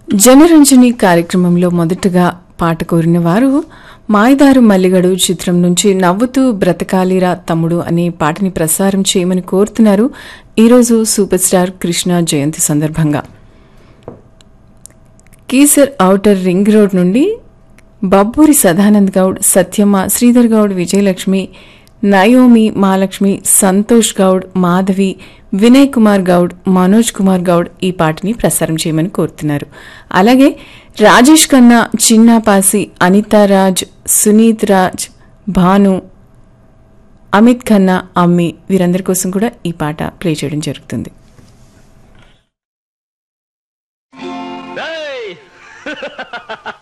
జనరంజని కార్యక్రమంలో మొదటగా పాట కోరిన వారు మాయదారు మల్లిగడు చిత్రం నుంచి నవ్వుతూ బ్రతకాలిరా తమ్ముడు అనే పాటని ప్రసారం చేయమని కోరుతున్నారు ఈరోజు సూపర్ స్టార్ కృష్ణ జయంతి సందర్భంగా కీసర్ ఔటర్ రింగ్ రోడ్ నుండి బబ్బూరి సదానంద్ గౌడ్ సత్యమ్మ శ్రీధర్ గౌడ్ విజయలక్ష్మి నయోమి మహాలక్ష్మి సంతోష్ గౌడ్ మాధవి వినయ్ కుమార్ గౌడ్ మనోజ్ కుమార్ గౌడ్ ఈ పాటని ప్రసారం చేయమని కోరుతున్నారు అలాగే రాజేష్ ఖన్నా చిన్నాపాసి అనితారాజ్ సునీత్ రాజ్ భాను అమిత్ ఖన్నా అమ్మి వీరందరి కోసం కూడా ఈ పాట ప్లే చేయడం జరుగుతుంది Hey!